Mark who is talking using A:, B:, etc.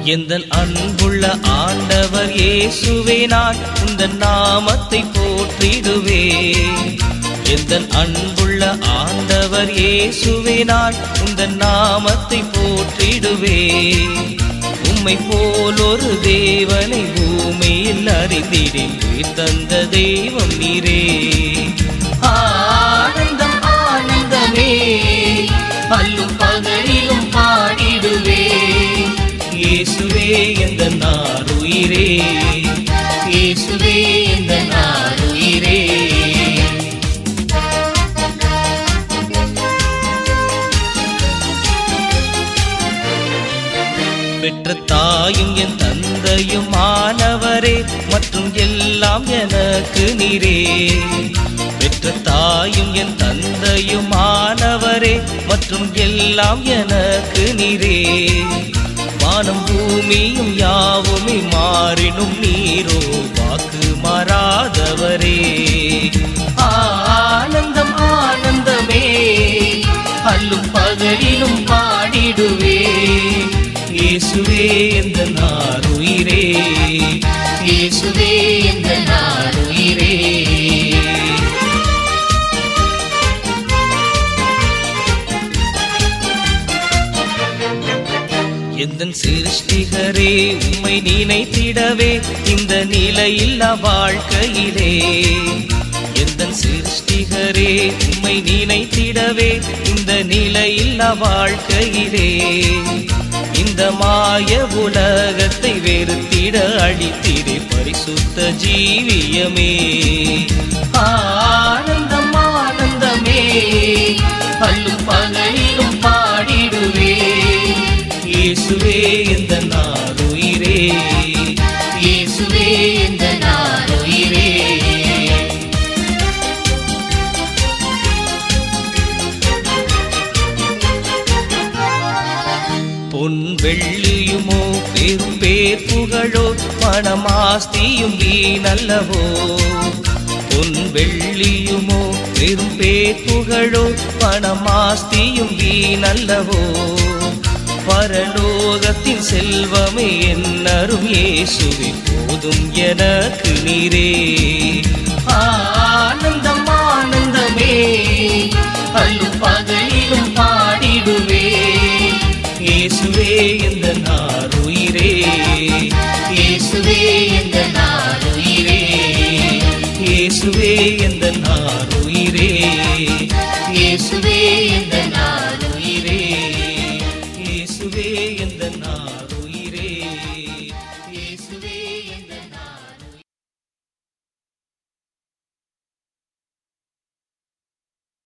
A: எந்த அன்புள்ள ஆண்டவர் இயேசுவே நான் இந்த நாமத்தை போற்றிடுவே எந்த அன்புள்ள ஆண்டவர் இயேசுவே நான் இந்த நாமத்தை போற்றிடுவே உம்மை போல் ஒரு தேவனை பூமியில் அறிந்திடேன் உயிர் தந்த தெய்வம் நீரே ஆனந்தம் ஆனந்தமே அல்லும் பகலிலும் பாடிடுவே இயேசுவே எந்த நாருயிரே இயேசுவே எந்த நாருயிரே பெற்ற தாயும் என் தந்தையும் ஆனவரே மற்றும் எல்லாம் எனக்கு நீரே பெற்ற தாயும் என் தந்தையும் ஆனவரே மற்றும் எல்லாம் எனக்கு நீரே வானம் பூமியும் யாவுமே மாறினும் நீரோ வாக்கு மாறாதவரே ஆனந்தம் ஆனந்தமே அல்லும் பகலிலும் பாடிடுவே இயேசுவே எந்த நாருயிரே இயேசுவே எந்த நாருயிரே எந்த சிருஷ்டிகரே உம்மை நினைத்திடவே இந்த நிலையில்லா வாழ்க்கையிலே எந்த சிருஷ்டிகரே உம்மை நினைத்திடவே இந்த நிலையில்லா வாழ்க்கையிலே இந்த மாய உலகத்தை வெறுத்திட அழித்திடே பரிசுத்த ஜீவியமே ஆனந்தம் ஆனந்தமே அல்லும் பகலிலும் பாடிடுவே இயேசுவே இந்த நாருயிரே இயேசுவே இந்த நாருயிரே பொன் வெள்ளியுமோ பெரும் பேர் புகழோ பணமாஸ்தியும் வீணல்லவோ பொன் வெள்ளியுமோ பெரும் பேர் புகழோ பணமாஸ்தியும் வீணல்லவோ பரலோகத்தின் செல்வமே என்னரும் இயேசுவே போதும் எனக்கு நீரே ஆனந்தம் ஆனந்தமே அல்லும் பகலிலும் பாடிடுவே இயேசுவே இந்த நாருயிரே இயேசுவே இந்த நாருயிரே இயேசுவே இந்த நாருயிரே